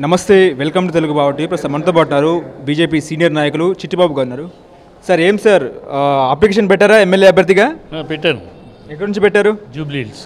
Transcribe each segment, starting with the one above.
నమస్తే welcome to Telugu బావటి ప్రస్తుతం మనతో పాటు ఉన్నారు బీజేపీ సీనియర్ నాయకులు చిట్టిబాబు గారు ఉన్నారు సార్ ఏం సార్ ఆ, అప్లికేషన్ పెట్టారా ఎమ్మెల్యే అభ్యర్థిగా ఆ, పెట్టాను ఎక్కడి నుంచి పెట్టారు జూబ్లీ హిల్స్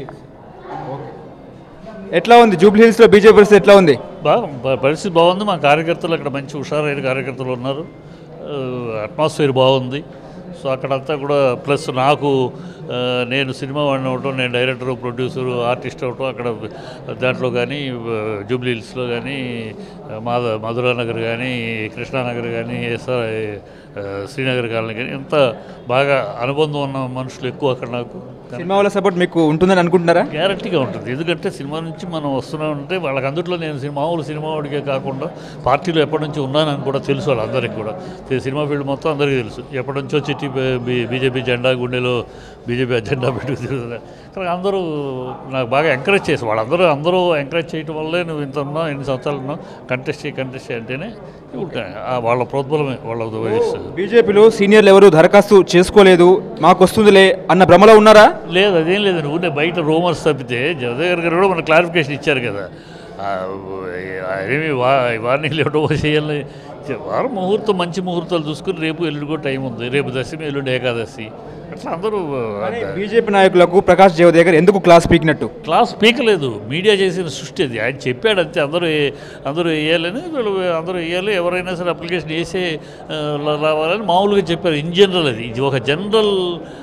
ఎట్లా ఉంది జూబ్లీ హిల్స్లో బీజేపీ పరిస్థితి ఎట్లా ఉంది బాగా ప- పరిస్థితి బాగుంది మా కార్యకర్తలు అక్కడ మంచి హుషారైన కార్యకర్తలు ఉన్నారు ఆ, అట్మాస్ఫియర్ బాగుంది సో అక్కడంతా కూడా ప్లస్ నాకు ఆ, నేను సినిమా వాడిని అవటం నేను డైరెక్టర్ ప్రొడ్యూసరు ఆర్టిస్ట్ అవటం అక్కడ దాంట్లో కానీ ఆ, జూబ్లీ హిల్స్లో కానీ ఆ, మాధ మధురానగర్ కానీ కృష్ణానగర్ కానీ ఎస్ఆర్ ఆ, శ్రీనగర్ కాలనీ కానీ ఎంత బాగా అనుబంధం ఉన్న మనుషులు ఎక్కువ అక్కడ నాకు సినిమా వాళ్ళ సపోర్ట్ మీకు ఉంటుందని అనుకుంటున్నారా గ్యారంటీగా ఉంటుంది ఎందుకంటే సినిమా నుంచి మనం వస్తున్నామంటే వాళ్ళకి అందుట్లో నేను సినిమా మామూలు సినిమా వాడికే కాకుండా పార్టీలో ఎప్పటి నుంచి ఉన్నానని కూడా తెలుసు వాళ్ళందరికీ కూడా ఈ సినిమా ఫీల్డ్ మొత్తం అందరికీ తెలుసు ఎప్పటి నుంచో చిట్టి బీ- బీజేపీ జెండా గుండెలో బీజేపీ అజెండా పెట్టుకు తిరుగుతున్నారు కానీ అందరూ నాకు బాగా ఎంకరేజ్ చేసి వాళ్ళందరూ అందరూ ఎంకరేజ్ చేయటం వల్లే నువ్వు ఇంత ఉన్నావు ఎన్ని సంవత్సరాలు ఉన్నావు కంటెస్ట్ చేయి కంటెస్ట్ చేయి అంటేనే ఇప్పుడు ఆ వాళ్ళ ప్రోద్బలమే వాళ్ళ వయస్సు బీజేపీలో సీనియర్లు ఎవరు దరఖాస్తు చేసుకోలేదు మాకు వస్తుందిలే అన్న భ్రమలో ఉన్నారా లేదు అదేం లేదు నువ్వు బయట రూమర్స్ తప్పితే జగదేవ్ గారు కూడా మనకు క్లారిఫికేషన్ ఇచ్చారు కదా ఆ, ఏమి వా వార్నింగ్ ఇవ్వడం చేయాలి వారం ముహూర్తం మంచి ముహూర్తాలు చూసుకుని రేపు ఎల్లుండి కూడా టైం ఉంది రేపు దశమి ఎల్లుండి ఏకాదశి అట్లా అందరూ బీజేపీ నాయకులకు ప్రకాష్ జవదేకర్ ఎందుకు క్లాస్ పీకినట్టు క్లాస్ పీకలేదు మీడియా చేసిన సృష్టి అది ఆయన చెప్పాడు అంతే అందరూ ఏ- అందరూ వేయాలని వీళ్ళు అందరూ వేయాలి ఎవరైనా సరే అప్లికేషన్ వేసే ఆ, లా- రావాలని మామూలుగా చెప్పారు ఇన్ జనరల్ అది ఇది ఒక జనరల్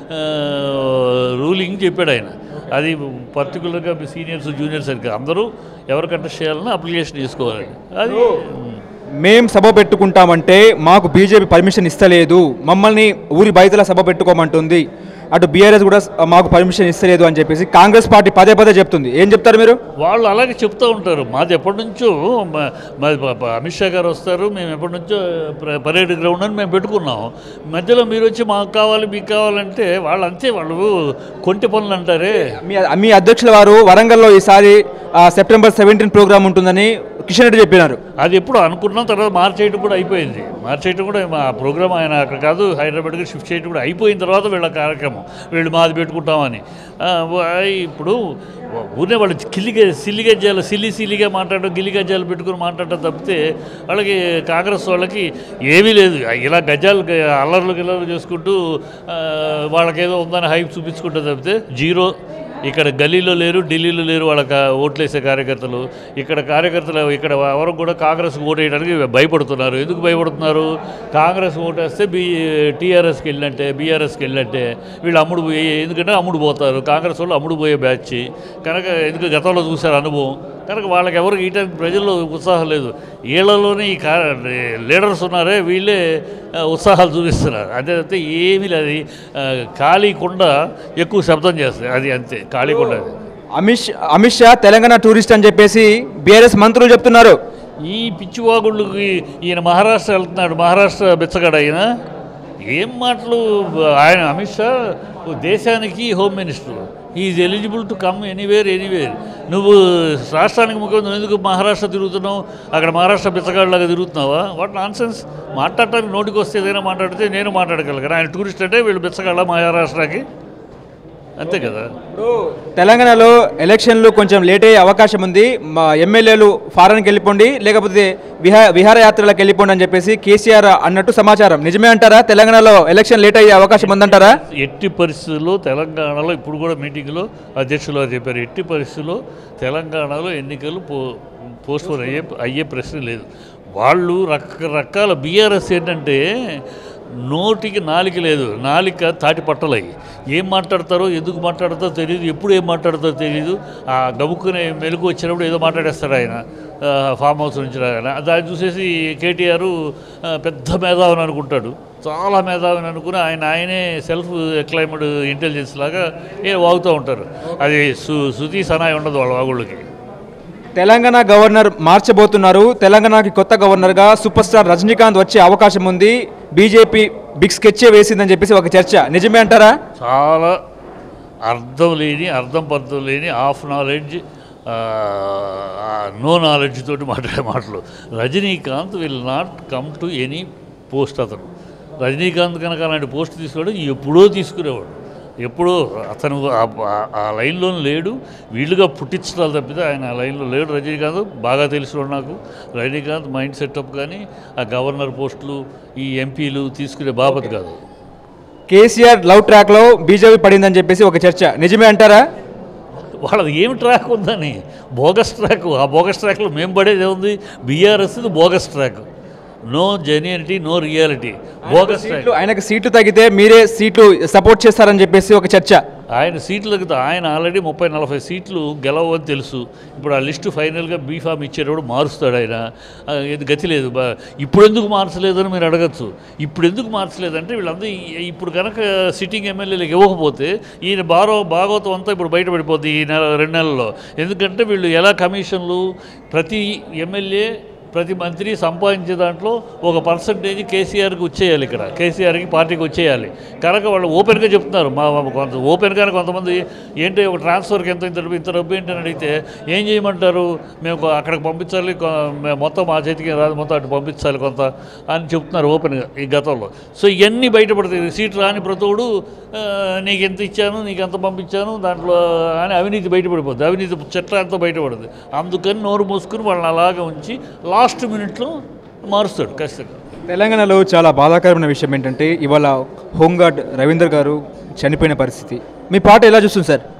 రూలింగ్ చెప్పాడు ఆయన అది పర్టికులర్గా సీనియర్స్ జూనియర్స్ అని కాదు. అందరూ ఎవరికంటే చేయాలని అప్లికేషన్ చేసుకోవాలని అది మేం సభ పెట్టుకుంటామంటే మాకు బీజేపీ పర్మిషన్ ఇస్తలేదు మమ్మల్ని ఊరి బయటల సభ పెట్టుకోమంటుంది అటు బీఆర్ఎస్ కూడా మాకు పర్మిషన్ ఇస్తలేదు అని చెప్పేసి కాంగ్రెస్ పార్టీ పదే పదే చెప్తుంది ఏం చెప్తారు మీరు వాళ్ళు అలాగే చెప్తూ ఉంటారు మాది ఎప్పటి నుంచో మ- మాది ప- ప- అమిత్ షా గారు వస్తారు మేము ఎప్పటి నుంచో ప్ర- పరేడ్ గ్రౌండ్ అని మేము పెట్టుకున్నాం మధ్యలో మీరు వచ్చి మాకు కావాలి మీకు కావాలంటే వాళ్ళు అంతే వాళ్ళు కొంటి పనులు అంటారే మీ మీ అధ్యక్షుల వారు వరంగల్లో ఈసారి ఆ, సెప్టెంబర్ సెవెంటీన్ ప్రోగ్రామ్ ఉంటుందని కిషన్ రెడ్డి చెప్పినారు అది ఎప్పుడు అనుకున్నాం తర్వాత మార్చేయటం కూడా అయిపోయింది మార్చేయటం కూడా మా ప్రోగ్రామ్ ఆయన అక్కడ కాదు హైదరాబాద్కి షిఫ్ట్ చేయడం కూడా అయిపోయిన తర్వాత వీళ్ళ కార్యక్రమం వీళ్ళు మాది పెట్టుకుంటామని ఆ, వా- ఇప్పుడు ఊరినే వాళ్ళు కిల్లిగా సిల్లి గజ్జాలు సిల్లి సిల్లిగా మాట్లాడడం గిల్లి గజ్జాలు పెట్టుకుని మాట్లాడటం తప్పితే వాళ్ళకి కాంగ్రెస్ వాళ్ళకి ఏమీ లేదు ఇలా గజ్జాలు గ- అల్లర్లు గిల్లర్లు చేసుకుంటూ ఆ, వాళ్ళకేదో ఉందని హైప్ చూపించుకుంటే తప్పితే జీరో ఇక్కడ గల్లీలో లేరు ఢిల్లీలో లేరు వాళ్ళ కా- ఓట్లేసే కార్యకర్తలు ఇక్కడ కార్యకర్తలు ఇక్కడ ఎవరు కూడా కాంగ్రెస్ ఓటు వేయడానికి భయపడుతున్నారు ఎందుకు భయపడుతున్నారు కాంగ్రెస్ ఓటేస్తే బీ టీఆర్ఎస్కి వెళ్ళినట్టే బీఆర్ఎస్కి వెళ్ళినట్టే వీళ్ళు అమ్ముడు పోయి ఎందుకంటే అమ్ముడు పోతారు కాంగ్రెస్ వాళ్ళు అమ్ముడు పోయే బ్యాచ్ కనుక ఎందుకు గతంలో చూశారు అనుభవం కనుక వాళ్ళకి ఎవరికి ఈయటానికి ప్రజల్లో ఉత్సాహం లేదు వీళ్ళలోనే ఈ కా లీడర్స్ ఉన్నారే వీళ్ళే ఆ, ఉత్సాహాలు చూపిస్తున్నారు అదే తప్పితే ఏమీ లేదు అది, ఆ, ఖాళీ కుండ ఎక్కువ శబ్దం చేస్తుంది అది అంతే ఖాళీ కుండ అది అమిత్ షా అమిత్ షా తెలంగాణ టూరిస్ట్ అని చెప్పేసి బీఆర్ఎస్ మంత్రులు చెప్తున్నారు ఈ పిచ్చివాగుళ్ళకి ఈయన మహారాష్ట్ర వెళ్తున్నాడు మహారాష్ట్ర బిచ్చగాడు ఆయన ఏం మాటలు ఆయన అమిత్ షా దేశానికి home minister is eligible to come anywhere anywhere నువ్వు రాష్ట్రానికి ముఖ్యమంత్రి ఎందుకు మహారాష్ట్ర తిరుగుతున్నావు అక్కడ మహారాష్ట్ర బిచ్చగాడిలాగా తిరుగుతున్నావా వాట్ నాన్ సెన్స్ మాట్లాడటానికి నోటికి వస్తే ఏదైనా మాట్లాడితే నేను మాట్లాడగలను ఆయన టూరిస్ట్ అంటే వీళ్ళు బిచ్చగాళ్ళ మహారాష్ట్రకి అంతే కదా ఇప్పుడు తెలంగాణలో ఎలక్షన్లు కొంచెం లేట్ అయ్యే అవకాశం ఉంది మా ఎమ్మెల్యేలు ఫారెన్కి వెళ్ళిపోండి లేకపోతే విహా విహారయాత్రలకు వెళ్ళిపోండి అని చెప్పేసి కేసీఆర్ అన్నట్టు సమాచారం నిజమే అంటారా తెలంగాణలో ఎలక్షన్ లేట్ అయ్యే అవకాశం ఉందంటారా ఎట్టి పరిస్థితుల్లో తెలంగాణలో ఇప్పుడు కూడా మీటింగ్లో అధ్యక్షులు వారు చెప్పారు ఎట్టి పరిస్థితుల్లో తెలంగాణలో ఎన్నికలు పో పోస్ట్పోన్ అయ్యే అయ్యే ప్రశ్న లేదు వాళ్ళు రకరకాల బీఆర్ఎస్ ఏంటంటే నోటికి నాలిక లేదు నాలిక తాటి పట్టలయి ఏం మాట్లాడతారో ఎందుకు మాట్లాడతారో తెలియదు ఎప్పుడు ఏం మాట్లాడతారో తెలియదు ఆ గబుక్కునే మెలకు వచ్చినప్పుడు ఏదో మాట్లాడేస్తాడు ఆయన ఆ, ఫామ్ హౌస్ నుంచి రాగానే దాన్ని చూసేసి కేటీఆర్ ఆ, పెద్ద మేధావిని అనుకుంటాడు చాలా మేధావిని అనుకుని ఆయన ఆయనే సెల్ఫ్ ఎక్లైమ్డ్ ఇంటెలిజెన్స్ లాగా ఏ వాగుతూ ఉంటారు అది సు శృతి సనాయి ఉండదు వాళ్ళ వాగుళ్ళకి తెలంగాణ గవర్నర్ మార్చబోతున్నారు తెలంగాణకి కొత్త గవర్నర్గా సూపర్ స్టార్ రజనీకాంత్ వచ్చే అవకాశం ఉంది బీజేపీ బిగ్ స్కెచ్చే వేసిందని చెప్పేసి ఒక చర్చ నిజమే అంటారా చాలా అర్థం లేని అర్థం పర్థం లేని హాఫ్ నాలెడ్జ్ నో నాలెడ్జ్ తోటి మాట్లాడే మాటలు Rajinikanth will not come to any post అతను రజనీకాంత్ కనుక అలాంటి పోస్ట్ తీసుకోవడం ఎప్పుడో తీసుకునేవాడు ఎప్పుడు అతను ఆ- ఆ- ఆ లైన్లో లేడు వీళ్ళుగా పుట్టించడాలు తప్పితే ఆయన ఆ లైన్లో లేడు రజనీకాంత్ బాగా తెలుసు నాకు రజనీకాంత్ మైండ్ సెటప్ కానీ ఆ గవర్నర్ పోస్టులు ఈ ఎంపీలు తీసుకునే బాపత్ కాదు కేసీఆర్ లవ్ ట్రాక్లో బీజేపీ పడిందని చెప్పేసి ఒక చర్చ నిజమే అంటారా వాళ్ళది ఏమి ట్రాక్ ఉందని బోగస్ ట్రాక్ ఆ బోగస్ ట్రాక్లో మేము పడేది ఏముంది BRS bogus track no genuinity no reality bogus track సీట్లు ఆయనకు సీట్లు తగ్గితే మీరే సీట్లు సపోర్ట్ చేస్తారని చెప్పేసి ఒక చర్చ ఆయన సీట్లు తగ్గితే ఆయన ఆల్రెడీ ముప్పై నలభై సీట్లు గెలవని తెలుసు ఇప్పుడు ఆ లిస్టు ఫైనల్గా బీఫామ్ ఇచ్చేటప్పుడు మారుస్తాడు ఆయన ఆ, ఇది గతి లేదు బా- ఇప్పుడు ఎందుకు మార్చలేదని మీరు అడగచ్చు ఇప్పుడు ఎందుకు మార్చలేదంటే వీళ్ళందరూ ఈ- ఇప్పుడు కనుక సిట్టింగ్ ఎమ్మెల్యేలకు ఇవ్వకపోతే ఈయన బారో భాగవతం అంతా ఇప్పుడు బయటపడిపోద్ది ఈ నెల రెండు నెలల్లో ఎందుకంటే వీళ్ళు ఎలా కమిషన్లు ప్రతి ఎమ్మెల్యే ప్రతి మంత్రి సంపాదించే దాంట్లో ఒక పర్సంటేజ్ కేసీఆర్కి వచ్చేయాలి ఇక్కడ కేసీఆర్కి పార్టీకి వచ్చేయాలి కనుక వాళ్ళు ఓపెన్గా చెప్తున్నారు మా మా కొంత ఓపెన్గానే కొంతమంది ఏంటి ఒక ట్రాన్స్ఫర్కి ఎంత ఇంత డబ్బు ఇంత డబ్బు ఏంటి అని అడిగితే ఏం చేయమంటారు మేము కొ- అక్కడికి పంపించాలి కొ- మేము మొత్తం మా చేతికి రాదు మొత్తం అటు పంపించాలి కొంత అని చెప్తున్నారు ఓపెన్గా ఈ గతంలో సో ఇవన్నీ బయటపడతాయి సీట్ రాని ప్రతోడు ఆ, నీకు ఎంత ఇచ్చాను నీకు ఎంత పంపించాను దాంట్లో అని అవినీతి బయటపడిపోద్ది అవినీతి చట్టం అంతా బయటపడుతుంది అందుకని నోరు మూసుకుని వాళ్ళని అలాగే ఉంచి లాస్ట్ మినిట్లో మారుస్తాడు ఖచ్చితంగా తెలంగాణలో చాలా బాధాకరమైన విషయం ఏంటంటే ఇవాళ హోంగార్డ్ రవీందర్ గారు చనిపోయిన పరిస్థితి మీ పాట ఎలా చూస్తుంది సార్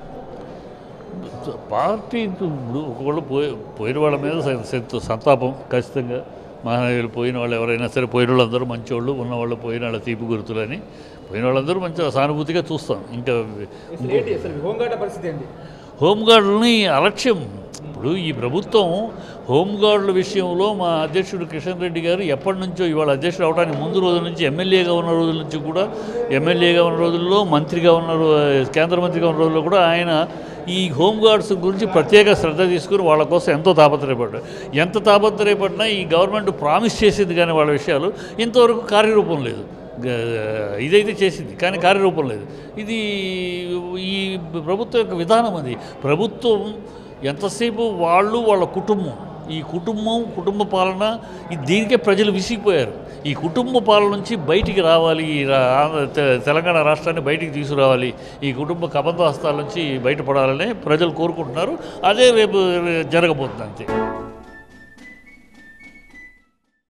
పార్టీ ఇప్పుడు ఒకళ్ళు పోయి పోయిన వాళ్ళ మీద స- సంత- సంతాపం ఖచ్చితంగా మహానీయులు పోయిన వాళ్ళు ఎవరైనా సరే పోయిన వాళ్ళందరూ మంచివాళ్ళు ఉన్నవాళ్ళు పోయిన వాళ్ళ తీపి గుర్తులని పోయిన వాళ్ళందరూ మంచి సానుభూతిగా చూస్తాం ఇంకా హోంగార్డ్ పరిస్థితి ఏంటి హోంగార్డులని అలక్ష్యం ఇప్పుడు ఈ ప్రభుత్వం హోంగార్డుల విషయంలో మా అధ్యక్షుడు కిషన్ రెడ్డి గారు ఎప్పటి నుంచో ఇవాళ అధ్యక్షుడు అవడానికి ముందు రోజుల నుంచి ఎమ్మెల్యేగా ఉన్న రోజుల నుంచి కూడా ఎమ్మెల్యేగా ఉన్న రోజుల్లో మంత్రిగా ఉన్న రో- కేంద్ర మంత్రిగా ఉన్న రోజుల్లో కూడా ఆయన ఈ హోంగార్డ్స్ గురించి ప్రత్యేక శ్రద్ధ తీసుకుని వాళ్ళ కోసం ఎంతో తాపత్రయపడ్డారు ఎంత తాపత్రయపడినా ఈ గవర్నమెంట్ ప్రామిస్ చేసింది కానీ వాళ్ళ విషయాలు ఇంతవరకు కార్యరూపం లేదు గ- ఇదైతే చేసింది కానీ కార్యరూపం లేదు ఇది ఈ ప్రభుత్వం యొక్క విధానం అది ప్రభుత్వం ఎంతసేపు వాళ్ళు వాళ్ళ కుటుంబం ఈ కుటుంబం కుటుంబ పాలన ఈ దీనికే ప్రజలు విసిగిపోయారు ఈ కుటుంబ పాలన నుంచి బయటికి రావాలి ఈ రా- ఆంధ్ర తె- తెలంగాణ రాష్ట్రాన్ని బయటికి తీసుకురావాలి ఈ కుటుంబ కబంధ హస్తాల నుంచి బయటపడాలని ప్రజలు కోరుకుంటున్నారు అదే రేపు జరగబోతుంది అంతే